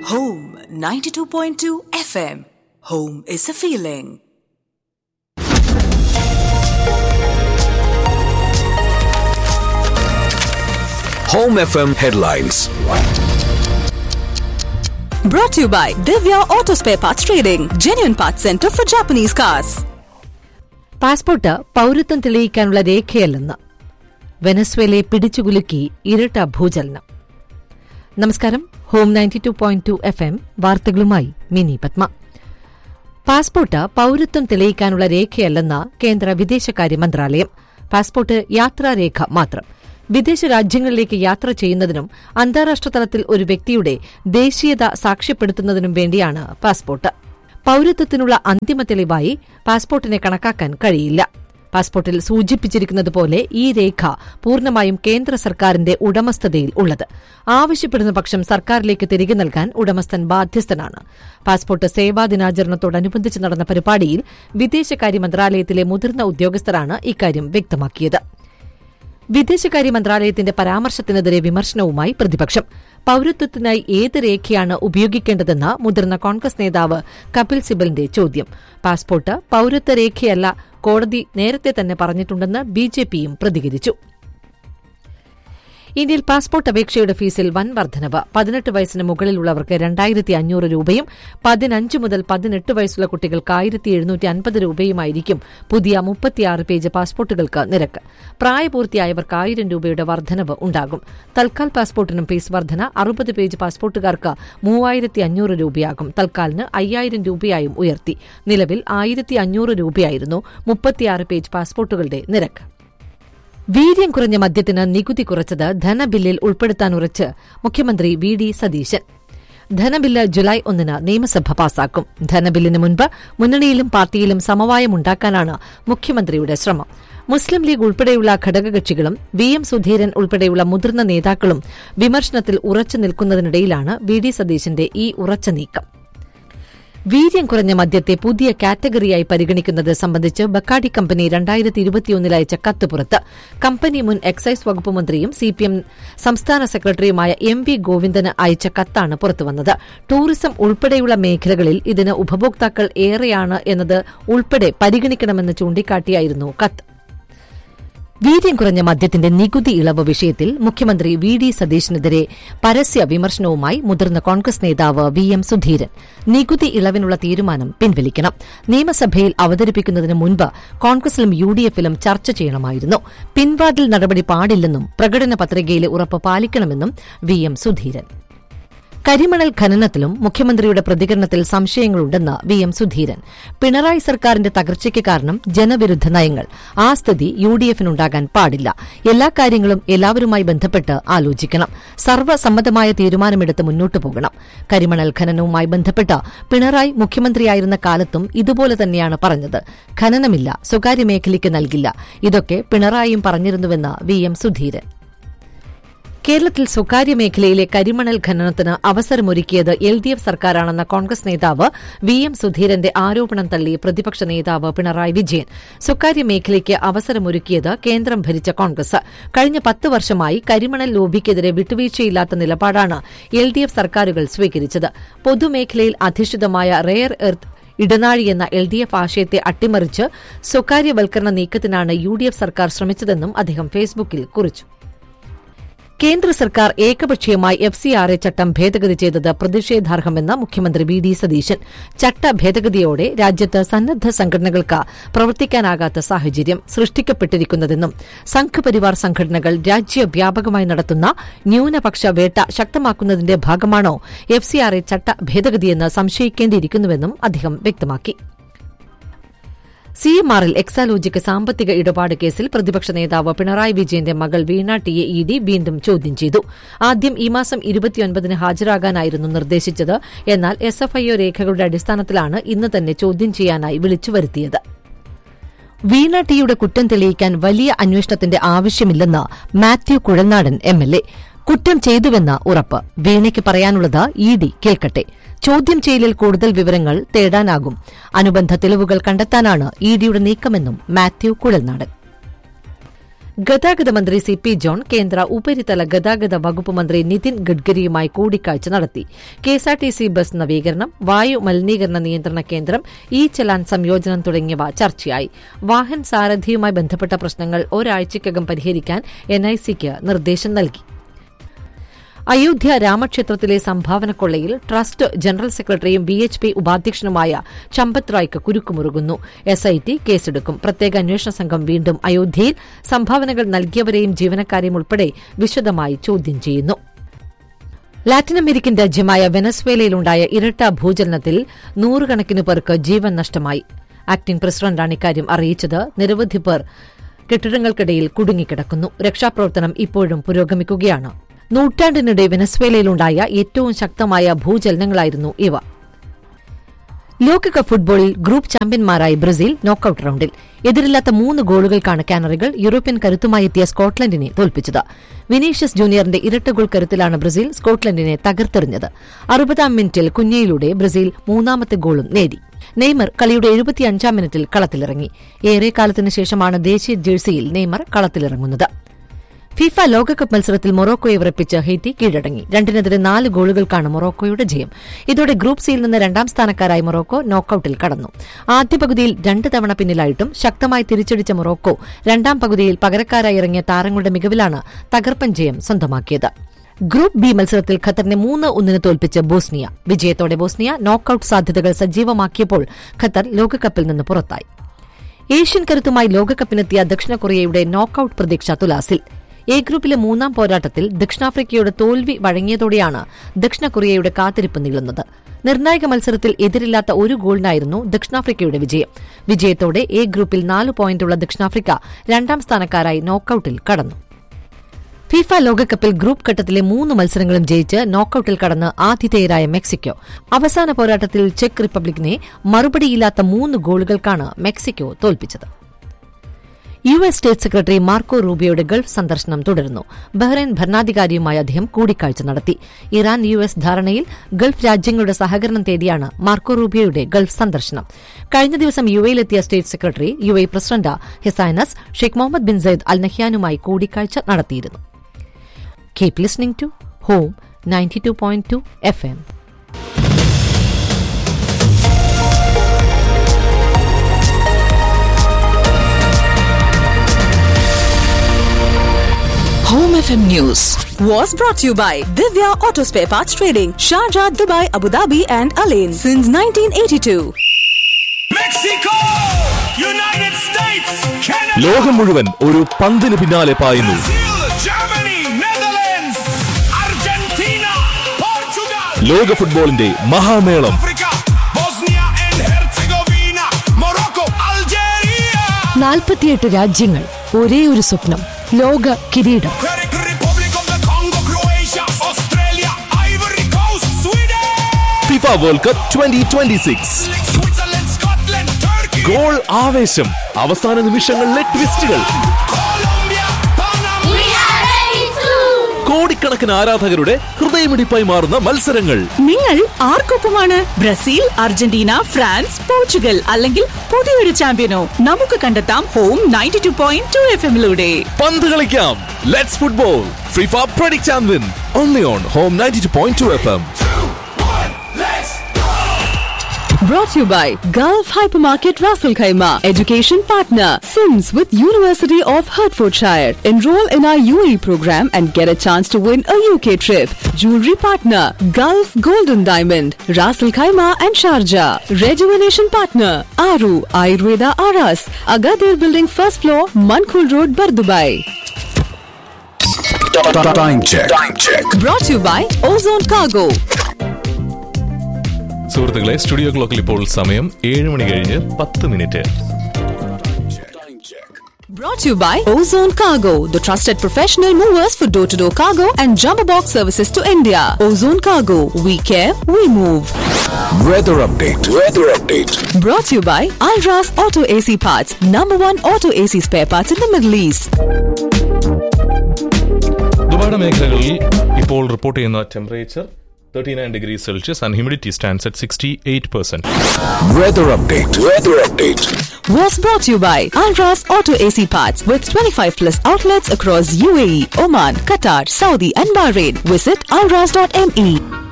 Home 92.2 FM. Home is a feeling. Home FM headlines. Brought to you by Divya Auto Spare Parts Trading, genuine parts center for Japanese cars. Passport പൌരത്വം തെളിയിക്കാനുള്ള രേഖയല്ലെന്ന് വെനസ്വേലയെ പിടിച്ചുകുലുക്കി ഇരട്ട ഭൂചലനം നമസ്കാരം Home ninety two point two F M വാർത്തകളുമായി Mini Padma passport പൌരത്വം തെളിയിക്കാനുള്ള രേഖയല്ലെന്ന് കേന്ദ്ര വിദേശകാര്യ മന്ത്രാലയം പാസ്പോർട്ട് യാത്രാരേഖ മാത്രം വിദേശ രാജ്യങ്ങളിലേക്ക് യാത്ര ചെയ്യുന്നതിനും അന്താരാഷ്ട്ര തലത്തിൽ ഒരു വ്യക്തിയുടെ ദേശീയത സാക്ഷ്യപ്പെടുത്തുന്നതിനും വേണ്ടിയാണ് പാസ്പോർട്ട് പൌരത്വത്തിനുള്ള അന്തിമ തെളിവായി പാസ്പോർട്ടിനെ കണക്കാക്കാൻ കഴിയില്ല പാസ്പോർട്ടിൽ സൂചിപ്പിച്ചിരിക്കുന്നതുപോലെ ഈ രേഖ പൂർണ്ണമായും കേന്ദ്ര സർക്കാരിന്റെ ഉടമസ്ഥതയിൽ ഉള്ളത് ആവശ്യപ്പെടുന്ന പക്ഷം സർക്കാരിലേക്ക് തിരികെ നൽകാൻ ഉടമസ്ഥൻ ബാധ്യസ്ഥനാണ് പാസ്പോർട്ട് സേവാ ദിനാചരണത്തോടനുബന്ധിച്ച് നടന്ന പരിപാടിയിൽ വിദേശകാര്യ മന്ത്രാലയത്തിലെ മുതിർന്ന ഉദ്യോഗസ്ഥരാണ് ഇക്കാര്യം വ്യക്തമാക്കിയത് വിദേശകാര്യ മന്ത്രാലയത്തിന്റെ പരാമർശത്തിനെതിരെ വിമർശനവുമായി പ്രതിപക്ഷം പൌരത്വത്തിനായി ഏത് രേഖയാണ് ഉപയോഗിക്കേണ്ടതെന്ന് മുതിർന്ന കോൺഗ്രസ് നേതാവ് കപിൽ സിബലിന്റെ ചോദ്യം പാസ്പോർട്ട് പൌരത്വ രേഖയല്ല കോടതി നേരത്തെ തന്നെ പറഞ്ഞിട്ടുണ്ടെന്ന് ബിജെപിയും പ്രതികരിച്ചു ഇന്ത്യയിൽ പാസ്പോർട്ട് അപേക്ഷയുടെ ഫീസിൽ വൻ വർധനവ് പതിനെട്ട് വയസ്സിന് മുകളിലുള്ളവർക്ക് രണ്ടായിരത്തി അഞ്ഞൂറ് രൂപയും പതിനഞ്ച് മുതൽ പതിനെട്ട് വയസ്സുള്ള കുട്ടികൾക്ക് ആയിരത്തി എഴുന്നൂറ്റി അൻപത് രൂപയുമായിരിക്കും പുതിയ മുപ്പത്തിയാറ് പേജ് പാസ്പോർട്ടുകൾക്ക് നിരക്ക് പ്രായപൂർത്തിയായവർക്ക് ആയിരം രൂപയുടെ വർധനവ് ഉണ്ടാകും തൽക്കാൽ പാസ്പോർട്ടിനും ഫീസ് വർധന അറുപത് പേജ് പാസ്പോർട്ടുകാർക്ക് മൂവായിരത്തി അഞ്ഞൂറ് രൂപയാകും തൽക്കാലിന് അയ്യായിരം രൂപയായും ഉയർത്തി നിലവിൽ ആയിരത്തി അഞ്ഞൂറ് രൂപയായിരുന്നു മുപ്പത്തിയാറ് പേജ് പാസ്പോർട്ടുകളുടെ നിരക്ക് വീര്യം കുറഞ്ഞ മദ്യത്തിന് നികുതി കുറച്ചത് ധനബില്ലിൽ ഉൾപ്പെടുത്താനുറച്ച് മുഖ്യമന്ത്രി വി ഡി സതീശൻ ധനബില്ല് ജുലൈ ഒന്നിന് നിയമസഭ പാസാക്കും ധനബില്ലിന് മുൻപ് മുന്നണിയിലും പാർട്ടിയിലും സമവായമുണ്ടാക്കാനാണ് മുഖ്യമന്ത്രിയുടെ ശ്രമം മുസ്ലിം ലീഗ് ഉൾപ്പെടെയുള്ള ഘടകകക്ഷികളും വി എം സുധീരൻ ഉൾപ്പെടെയുള്ള മുതിർന്ന നേതാക്കളും വിമർശനത്തിൽ ഉറച്ചു നിൽക്കുന്നതിനിടയിലാണ് വി ഡി സതീശന്റെ ഈ ഉറച്ച നീക്കം വീര്യം കുറഞ്ഞ മദ്യത്തെ പുതിയ കാറ്റഗറിയായി പരിഗണിക്കുന്നത് സംബന്ധിച്ച് ബക്കാഡി കമ്പനി രണ്ടായിരത്തി ഇരുപത്തിയൊന്നിൽ അയച്ച കത്ത് പുറത്ത് കമ്പനി മുൻ എക്സൈസ് വകുപ്പ് മന്ത്രിയും സിപിഎം സംസ്ഥാന സെക്രട്ടറിയുമായ എം വി ഗോവിന്ദന് അയച്ച കത്താണ് പുറത്തുവന്നത് ടൂറിസം ഉൾപ്പെടെയുള്ള മേഖലകളിൽ ഇതിന് ഉപഭോക്താക്കൾ ഏറെയാണ് എന്നത് ഉൾപ്പെടെ പരിഗണിക്കണമെന്ന് ചൂണ്ടിക്കാട്ടിയായിരുന്നു കത്ത് വീര്യം കുറഞ്ഞ മദ്യത്തിന്റെ നികുതി ഇളവ് വിഷയത്തിൽ മുഖ്യമന്ത്രി വി ഡി സതീശനെതിരെ പരസ്യ വിമർശനവുമായി മുതിർന്ന കോൺഗ്രസ് നേതാവ് വി എം സുധീരൻ നികുതി ഇളവിനുള്ള തീരുമാനം പിൻവലിക്കണം നിയമസഭയിൽ അവതരിപ്പിക്കുന്നതിന് മുൻപ് കോൺഗ്രസിലും യു ഡി എഫിലും ചർച്ച ചെയ്യണമായിരുന്നു പിൻവാതിൽ നടപടി പാടില്ലെന്നും പ്രകടന പത്രികയിലെ ഉറപ്പ് പാലിക്കണമെന്നും വി എം സുധീരൻ കരിമണൽ ഖനനത്തിലും മുഖ്യമന്ത്രിയുടെ പ്രതികരണത്തിൽ സംശയങ്ങളുണ്ടെന്ന് വി എം സുധീരൻ പിണറായി സർക്കാരിന്റെ തകർച്ചയ്ക്ക് കാരണം ജനവിരുദ്ധ നയങ്ങൾ ആ സ്ഥിതി യു ഡി എഫിനുണ്ടാകാൻ പാടില്ല എല്ലാ കാര്യങ്ങളും എല്ലാവരുമായി ബന്ധപ്പെട്ട് ആലോചിക്കണം സർവ്വസമ്മതമായ തീരുമാനമെടുത്ത് മുന്നോട്ടു പോകണം കരിമണൽ ഖനനവുമായി ബന്ധപ്പെട്ട് പിണറായി മുഖ്യമന്ത്രിയായിരുന്ന കാലത്തും ഇതുപോലെ തന്നെയാണ് പറഞ്ഞത് ഖനനമില്ല സ്വകാര്യ മേഖലയ്ക്ക് നൽകില്ല ഇതൊക്കെ പിണറായിയും പറഞ്ഞിരുന്നുവെന്ന് വി എം സുധീരൻ കേരളത്തിൽ സ്വകാര്യ മേഖലയിലെ കരിമണൽ ഖനനത്തിന് അവസരമൊരുക്കിയത് എൽ ഡി എഫ് സർക്കാരാണെന്ന കോൺഗ്രസ് നേതാവ് വി എം സുധീരന്റെ ആരോപണം തള്ളി പ്രതിപക്ഷ നേതാവ് പിണറായി വിജയൻ സ്വകാര്യ മേഖലയ്ക്ക് അവസരമൊരുക്കിയത് കേന്ദ്രം ഭരിച്ച കോൺഗ്രസ് കഴിഞ്ഞ പത്ത് വർഷമായി കരിമണൽ ലോബിക്കെതിരെ വിട്ടുവീഴ്ചയില്ലാത്ത നിലപാടാണ് എൽ ഡി എഫ് സർക്കാരുകൾ സ്വീകരിച്ചത് പൊതുമേഖലയിൽ അധിഷ്ഠിതമായ റെയർ എർത്ത് ഇടനാഴി എന്ന എൽ ഡി എഫ് ആശയത്തെ അട്ടിമറിച്ച് സ്വകാര്യവൽക്കരണ നീക്കത്തിനാണ് യു ഡി എഫ് സർക്കാർ ശ്രമിച്ചതെന്നും അദ്ദേഹം ഫേസ്ബുക്കിൽ കുറിച്ചു കേന്ദ്ര സർക്കാർ ഏകപക്ഷീയമായി എഫ് സി ആർ എ ചട്ടം ഭേദഗതി ചെയ്തത് പ്രതിഷേധാർഹമെന്ന് മുഖ്യമന്ത്രി വി ഡി സതീശൻ ചട്ട ഭേദഗതിയോടെ രാജ്യത്ത് സന്നദ്ധ സംഘടനകൾക്ക് പ്രവർത്തിക്കാനാകാത്ത സാഹചര്യം സൃഷ്ടിക്കപ്പെട്ടിരിക്കുന്നതെന്നും സംഘപരിവാർ സംഘടനകൾ രാജ്യവ്യാപകമായി നടത്തുന്ന ന്യൂനപക്ഷ വേട്ട ശക്തമാക്കുന്നതിന്റെ ഭാഗമാണോ എഫ് സി ആർ എ ചട്ട ഭേദഗതിയെന്ന് സംശയിക്കേണ്ടിയിരിക്കുന്നുവെന്നും അദ്ദേഹം വ്യക്തമാക്കി സി എം ആറിൽ എക്സാലോജിക്ക് സാമ്പത്തിക ഇടപാട് കേസിൽ പ്രതിപക്ഷ നേതാവ് പിണറായി വിജയന്റെ മകൾ വീണ ടിയെ ഇ ഡി വീണ്ടും ചോദ്യം ചെയ്തു ആദ്യം ഈ മാസം ഇരുപത്തിയൊൻപതിന് ഹാജരാകാനായിരുന്നു നിർദ്ദേശിച്ചത് എന്നാൽ എസ്എഫ്ഐഒ രേഖകളുടെ അടിസ്ഥാനത്തിലാണ് ഇന്ന് തന്നെ ചോദ്യം ചെയ്യാനായി വിളിച്ചു വരുത്തിയത് വീണ ടിയുടെ കുറ്റം തെളിയിക്കാൻ വലിയ അന്വേഷണത്തിന്റെ ആവശ്യമില്ലെന്ന് Mathew Kuzhalnadan M L A കുറ്റം ചെയ്തുവെന്ന് ഉറപ്പ് വീണയ്ക്ക് പറയാനുള്ളത് ഇ ഡി കേൾക്കട്ടെ ചോദ്യം ചെയ്യലിൽ കൂടുതൽ വിവരങ്ങൾ തേടാനാകും അനുബന്ധ തെളിവുകൾ കണ്ടെത്താനാണ് ഇ ഡിയുടെ നീക്കമെന്നും മാത്യു കുഴൽനാടൻ ഗതാഗത മന്ത്രി സി പി ജോൺ കേന്ദ്ര ഉപരിതല ഗതാഗത വകുപ്പ് മന്ത്രി നിതിൻ ഗഡ്കരിയുമായി കൂടിക്കാഴ്ച നടത്തി കെഎസ്ആർടിസി ബസ് നവീകരണം വായു മലിനീകരണ നിയന്ത്രണ കേന്ദ്രം ഇ ചലാൻ സംയോജനം തുടങ്ങിയവ ചർച്ചയായി വാഹൻ സാരഥിയുമായി ബന്ധപ്പെട്ട പ്രശ്നങ്ങൾ ഒരാഴ്ചയ്ക്കകം പരിഹരിക്കാൻ എൻഐസിക്ക് നിർദ്ദേശം നൽകി അയോധ്യ രാമക്ഷേത്രത്തിലെ സംഭാവന കൊള്ളയിൽ ട്രസ്റ്റ് ജനറൽ സെക്രട്ടറിയും ബി എച്ച് പി ഉപാധ്യക്ഷനുമായ ചമ്പത് റായ്ക്ക് കുരുക്കുമുറുകുന്നു എസ് ഐ ടി കേസെടുക്കും പ്രത്യേക അന്വേഷണ സംഘം വീണ്ടും അയോധ്യയിൽ സംഭാവനകൾ നൽകിയവരെയും ജീവനക്കാരെയും ഉൾപ്പെടെ വിശദമായി ചോദ്യം ചെയ്യുന്നു ലാറ്റിൻ അമേരിക്കൻ രാജ്യമായ വെനസ്വേലയിലുണ്ടായ ഇരട്ട ഭൂചലനത്തിൽ നൂറുകണക്കിന് പേർക്ക് ജീവൻ നഷ്ടമായി ആക്ടിംഗ് പ്രസിഡന്റാണ് ഇക്കാര്യം അറിയിച്ചത് നിരവധി പേർ കെട്ടിടങ്ങൾക്കിടയിൽ കുടുങ്ങിക്കിടക്കുന്നു രക്ഷാപ്രവർത്തനം ഇപ്പോഴും പുരോഗമിക്കുകയാണ് നൂറ്റാണ്ടിനിടെ വെനസ്വേലയിലുണ്ടായ ഏറ്റവും ശക്തമായ ഭൂചലനങ്ങളായിരുന്നു ഇവ ലോകകപ്പ് ഫുട്ബോളിൽ ഗ്രൂപ്പ് ചാമ്പ്യന്മാരായി ബ്രസീൽ നോക്കൌട്ട് റൌണ്ടിൽ എതിരില്ലാത്ത മൂന്ന് ഗോളുകൾക്കാണ് കാനറികൾ യൂറോപ്യൻ കരുത്തുമായി എത്തിയ സ്കോട്ട്ലൻഡിനെ തോൽപ്പിച്ചത് വിനീഷ്യസ് ജൂനിയറിന്റെ ഇരട്ട ഗോൾ കരുത്തിലാണ് ബ്രസീൽ സ്കോട്ട്ലൻഡിനെ തകർത്തെറിഞ്ഞത് അറുപതാം മിനിറ്റിൽ കുഞ്ഞയിലൂടെ ബ്രസീൽ മൂന്നാമത്തെ ഗോളും നേടി നെയ്മർ കളിയുടെ എഴുപത്തിയഞ്ചാം മിനിറ്റിൽ കളത്തിലിറങ്ങി ഏറെക്കാലത്തിനു ശേഷമാണ് ദേശീയ ജേഴ്സിയിൽ നെയ്മർ കളത്തിലിറങ്ങുന്നത് ഫിഫ ലോകകപ്പ് മത്സരത്തിൽ മൊറോക്കോയെ വിറപ്പിച്ച് ഹെയ്ത്തി കീഴടങ്ങി രണ്ടിനെതിരെ നാല് ഗോളുകൾക്കാണ് മൊറോക്കോയുടെ ജയം ഇതോടെ ഗ്രൂപ്പ് സിയിൽ നിന്ന് രണ്ടാം സ്ഥാനക്കാരായി മൊറോക്കോ നോക്കൌട്ടിൽ കടന്നു ആദ്യ പകുതിയിൽ രണ്ട് തവണ പിന്നിലായിട്ടും ശക്തമായി തിരിച്ചടിച്ച മൊറോക്കോ രണ്ടാം പകുതിയിൽ പകരക്കാരായി ഇറങ്ങിയ താരങ്ങളുടെ മികവിലാണ് തകർപ്പൻ ജയം സ്വന്തമാക്കിയത് ഗ്രൂപ്പ് ബി മത്സരത്തിൽ ഖത്തറിനെ മൂന്ന് ഒന്നിന് തോൽപ്പിച്ച് ബോസ്നിയ വിജയത്തോടെ ബോസ്നിയ നോക്കൌട്ട് സാധ്യതകൾ സജീവമാക്കിയപ്പോൾ ഖത്തർ ലോകകപ്പിൽ നിന്ന് പുറത്തായി ഏഷ്യൻ കരുത്തുമായി ലോകകപ്പിനെത്തിയ ദക്ഷിണ കൊറിയയുടെ നോക്കൌട്ട് പ്രതീക്ഷ തുലാസിൽ എ ഗ്രൂപ്പിലെ മൂന്നാം പോരാട്ടത്തിൽ ദക്ഷിണാഫ്രിക്കയുടെ തോൽവി വഴങ്ങിയതോടെയാണ് ദക്ഷിണ കൊറിയയുടെ കാത്തിരിപ്പ് നീളുന്നത് നിർണായക മത്സരത്തിൽ എതിരില്ലാത്ത ഒരു ഗോളിനായിരുന്നു ദക്ഷിണാഫ്രിക്കയുടെ വിജയം വിജയത്തോടെ എ ഗ്രൂപ്പിൽ നാല് പോയിന്റുള്ള ദക്ഷിണാഫ്രിക്ക രണ്ടാം സ്ഥാനക്കാരായി നോക്കൌട്ടിൽ കടന്നു ഫിഫ ലോകകപ്പിൽ ഗ്രൂപ്പ് ഘട്ടത്തിലെ മൂന്ന് മത്സരങ്ങളും ജയിച്ച് നോക്കൌട്ടിൽ കടന്ന് ആതിഥേയരായ മെക്സിക്കോ അവസാന പോരാട്ടത്തിൽ ചെക്ക് റിപ്പബ്ലിക്കിനെ മറുപടിയില്ലാത്ത മൂന്ന് ഗോളുകൾക്കാണ് മെക്സിക്കോ തോൽപ്പിച്ചത് U S state secretary Marco റൂബിയോയുടെ ഗൾഫ് സന്ദർശനം തുടരുന്നു ബഹ്റൈൻ ഭരണാധികാരിയുമായി അദ്ദേഹം കൂടിക്കാഴ്ച നടത്തി ഇറാൻ യു എസ് ധാരണയിൽ ഗൾഫ് രാജ്യങ്ങളുടെ സഹകരണം തേടിയാണ് മാർക്കോ റൂബിയോയുടെ ഗൾഫ് സന്ദർശനം കഴിഞ്ഞ ദിവസം യു എയിലെത്തിയ state secretary U A president his highness Sheikh Mohammed bin Zayed Al നഹ്യാനുമായി കൂടിക്കാഴ്ച നടത്തിയിരുന്നു keep listening to Home ninety two point two F M Home FM News was brought to you by Divya Auto Spare Parts Trading, Sharjah, Dubai, Abu Dhabi, and Alain since 1982. Mexico! United States! Canada! ലോകം മുഴുവൻ ഒരു പന്തിന് പിന്നാലെ പായുന്നു Brazil! Germany! Netherlands! Argentina! Portugal! ലോക ഫുട്ബോളിന്റെ മഹാമേളം Africa! Bosnia and Herzegovina! Morocco! Algeria! നാൽപ്പത്തിയെട്ട് രാജ്യങ്ങൾ ഒരേ ഒരു സ്വപ്നം ലോക കിരീടം Czech Republic of the Congo! Croatia! Australia! Ivory Coast! Sweden! FIFA World Cup twenty twenty six Switzerland! Scotland! Turkey! Goal ആവേശം അവസാന നിമിഷങ്ങളിലെ ട്വിസ്റ്റുകൾ Colombia! Panama! കോടിക്കണക്കിന് ആരാധകരുടെ ഹൃദയമിടിപ്പായി മാറുന്ന മത്സരങ്ങൾ നിങ്ങൾ ആർക്കൊപ്പമാണ് ബ്രസീൽ അർജന്റീന ഫ്രാൻസ് പോർച്ചുഗൽ അല്ലെങ്കിൽ പുതിയൊരു ചാമ്പ്യനോ നമുക്ക് കണ്ടെത്താം Home ninety two point two F എമ്മിലൂടെ പന്ത് കളിക്കാം let's football FIFA predict and win only on Home ninety two point two F M Brought to you by Gulf Hypermarket Raffle Khaima, education partner, Sims with University of Hertfordshire. Enroll in our UAE program and get a chance to win a UK trip. Jewelry partner, Gulf Golden Diamond, Raffle Khaima and Sharjah. Rejuvenation partner, Aru Ayurveda Aras, Agadir Building first floor, Mankul Road, Bardubai. Time check time check Brought to you by Ozone Cargo. സുഹൃത്തുക്കളെ studio ക്ലോക്കിൽ ഇപ്പോൾ സമയം ഏഴ് മണി കഴിഞ്ഞ് പത്ത് minute Brought to you by Ozone Cargo, the trusted professional movers for door to door cargo and jumbo box services to India. Ozone Cargo, we care, we move. Weather update weather update Brought to you by Alras Auto AC Parts, number one auto AC spare parts in the Middle East. ദുബായുടെ മേഖലകളിൽ ഇപ്പോൾ report ചെയ്യുന്ന temperature thirty nine degree Celsius and humidity stands at sixty eight percent weather update weather update was brought to you by Alras Auto AC Parts with 25 plus outlets across UAE, Oman, Qatar, Saudi, and Bahrain. Visit alras.me.